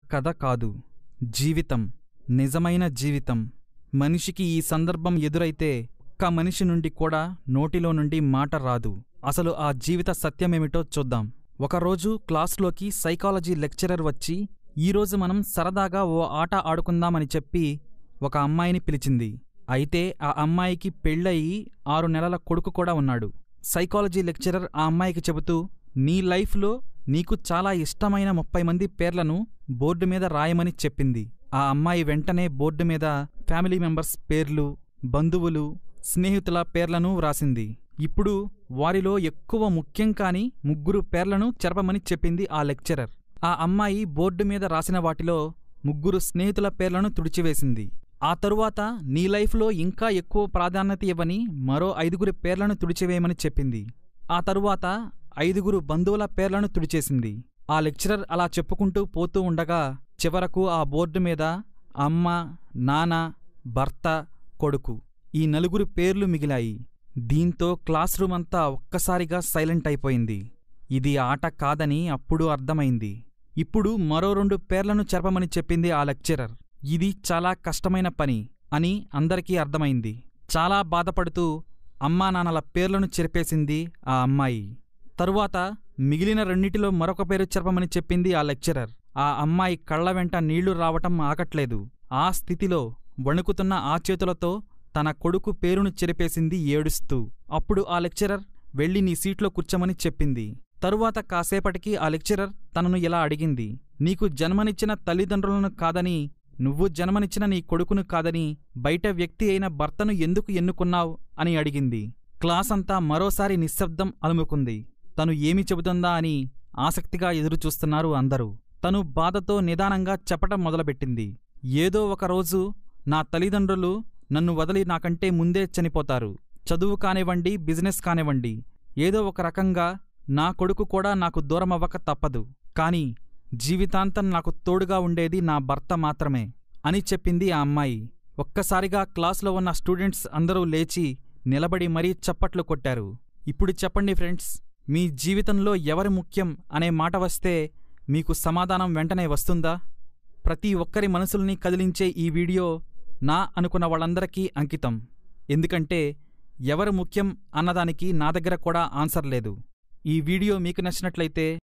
కథ కాదు జీవితం నిజమైన జీవితం మనిషికి ఈ సందర్భం ఎదురైతే ఒక్క మనిషి నుండి కూడా నోటిలో నుండి మాట రాదు అసలు ఆ జీవిత సత్యమేమిటో చూద్దాం ఒకరోజు క్లాస్లోకి సైకాలజీ లెక్చరర్ వచ్చి ఈరోజు మనం సరదాగా ఓ ఆట ఆడుకుందామని చెప్పి ఒక అమ్మాయిని పిలిచింది అయితే ఆ అమ్మాయికి పెళ్ళయి ఆరు నెలల కొడుకు కూడా ఉన్నాడు సైకాలజీ లెక్చరర్ ఆ అమ్మాయికి చెబుతూ నీ లైఫ్లో నీకు చాలా ఇష్టమైన ముప్పై మంది పేర్లను బోర్డు మీద రాయమని చెప్పింది ఆ అమ్మాయి వెంటనే బోర్డు మీద ఫ్యామిలీ మెంబర్స్ పేర్లు బంధువులు స్నేహితుల పేర్లను వ్రాసింది ఇప్పుడు వారిలో ఎక్కువ ముఖ్యం కాని ముగ్గురు పేర్లను చెరపమని చెప్పింది ఆ లెక్చరర్ ఆ అమ్మాయి బోర్డు మీద రాసిన వాటిలో ముగ్గురు స్నేహితుల పేర్లను తుడిచివేసింది ఆ తరువాత నీ లైఫ్లో ఇంకా ఎక్కువ ప్రాధాన్యత ఇవ్వని మరో ఐదుగురి పేర్లను తుడిచివేయమని చెప్పింది ఆ తరువాత ఐదుగురు బంధువుల పేర్లను తుడిచేసింది ఆ లెక్చరర్ అలా చెప్పుకుంటూ పోతూ ఉండగా చివరకు ఆ బోర్డు మీద అమ్మ నాన్న భర్త కొడుకు ఈ నలుగురు పేర్లు మిగిలాయి దీంతో క్లాస్ రూమ్ అంతా ఒక్కసారిగా సైలెంట్ అయిపోయింది ఇది ఆట కాదని అప్పుడు అర్థమైంది ఇప్పుడు మరో రెండు పేర్లను చెరపమని చెప్పింది ఆ లెక్చరర్ ఇది చాలా కష్టమైన పని అని అందరికీ అర్థమైంది చాలా బాధపడుతూ అమ్మా నాన్నల పేర్లను చెరిపేసింది ఆ అమ్మాయి తరువాత మిగిలిన రెండిటిలో మరొక పేరు చెరపమని చెప్పింది ఆ లెక్చరర్ ఆ అమ్మాయి కళ్ళ వెంట నీళ్లు రావటం ఆగట్లేదు ఆ స్థితిలో వణుకుతున్న ఆ చేతులతో తన కొడుకు పేరును చెరిపేసింది ఏడుస్తూ అప్పుడు ఆ లెక్చరర్ వెళ్ళి నీ సీట్లో కూర్చోమని చెప్పింది తరువాత కాసేపటికి ఆ లెక్చరర్ తనను ఇలా అడిగింది నీకు జన్మనిచ్చిన తల్లిదండ్రులను కాదని నువ్వు జన్మనిచ్చిన నీ కొడుకును కాదని బయట వ్యక్తి అయిన భర్తను ఎందుకు ఎన్నుకున్నావు అని అడిగింది క్లాస్ అంతా మరోసారి నిశ్శబ్దం అలుముకుంది తను ఏమి చెబుతుందా అని ఆసక్తిగా ఎదురుచూస్తున్నారు అందరూ తను బాధతో నిదానంగా చెప్పటం మొదలుపెట్టింది ఏదో ఒక రోజు నా తల్లిదండ్రులు నన్ను వదిలి నాకంటే ముందే చనిపోతారు చదువు కానివ్వండి బిజినెస్ కానివ్వండి ఏదో ఒక రకంగా నా కొడుకు కూడా నాకు దూరమవ్వక తప్పదు కాని జీవితాంతం నాకు తోడుగా ఉండేది నా భర్త మాత్రమే అని చెప్పింది ఆ అమ్మాయి ఒక్కసారిగా క్లాసులో ఉన్న స్టూడెంట్స్ అందరూ లేచి నిలబడి మరీ చప్పట్లు కొట్టారు ఇప్పుడు చెప్పండి ఫ్రెండ్స్ మీ జీవితంలో ఎవరు ముఖ్యం అనే మాట వస్తే మీకు సమాధానం వెంటనే వస్తుందా ప్రతి ఒక్కరి మనసుల్ని కదిలించే ఈ వీడియో నా అనుకున్న వాళ్ళందరికీ అంకితం ఎందుకంటే ఎవరు ముఖ్యం అన్నదానికి నా దగ్గర కూడా ఆన్సర్ లేదు ఈ వీడియో మీకు నచ్చినట్లయితే